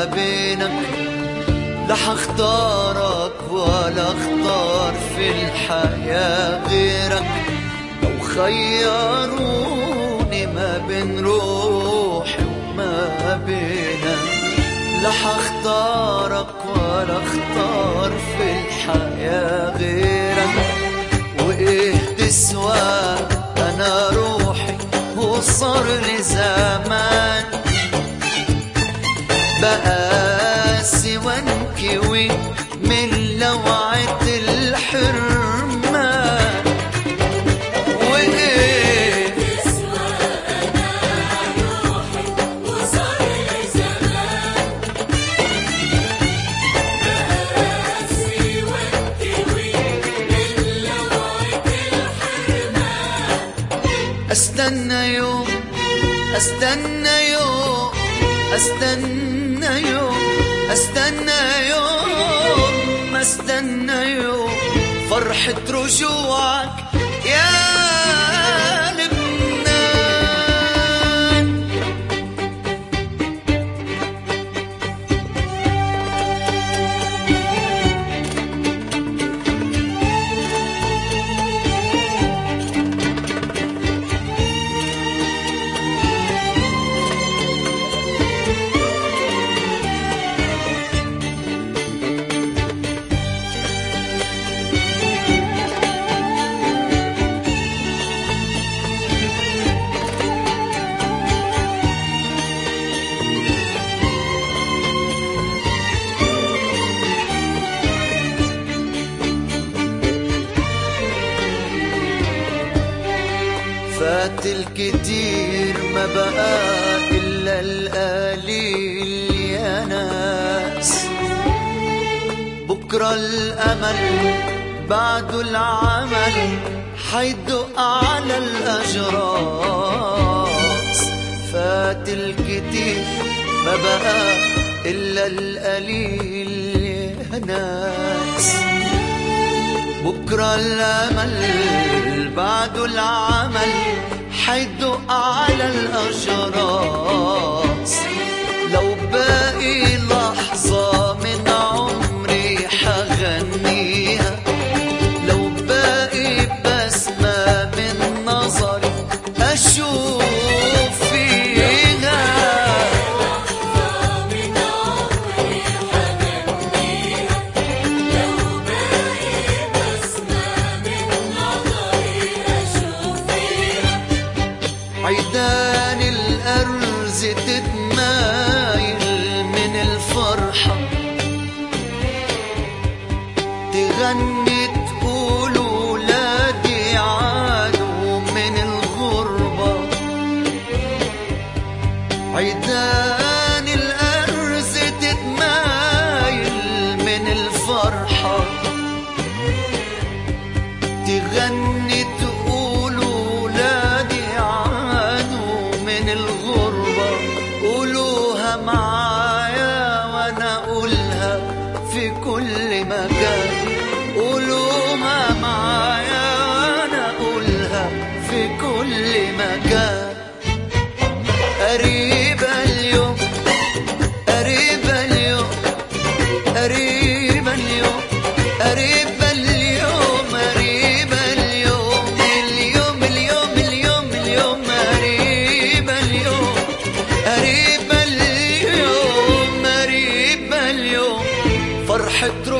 بينك لح اختارك ولا اختار في الحياة غيرك لو خيروني ما بين روحي وما بينك لح اختارك ولا اختار في الحياة غيرك وايه تسوى انا روحي وصار لي زمان بقاسي وانكوي من لوعة الحرمان وايه استنى يوم استنى يوم استنى يوم استنى يوم استنى يوم فرحة رجوعك يا لبنان فات الكتير ما بقى إلا القليل يا ناس بكرة الأمل بعده العمل حيدق على الأجراس فات الكتير ما بقى إلا القليل يا ناس بكرة الأمل بعده العمل حيدق على الأجراس لو باقي لحظة من عمري حغنيها لو باقي بسمة من نظري أشوف فيها عيدان الأرز تتمايل من الفرحة تغني تقول ولادي عادوا من الغربة عيدان الأرز تتمايل من الفرحة تغني تقول ولادي عانوا من الغربة قولوها معايا وانا اقولها في كل مكان قولوها معايا وانا اقولها في كل مكان قريبة اليوم قريبة اليوم قريبة اليوم قريبة اليوم قريبة اليوم اليوم اليوم اليوم اليوم قريبة اليوم قريبة اليوم قريبة اليوم فرحة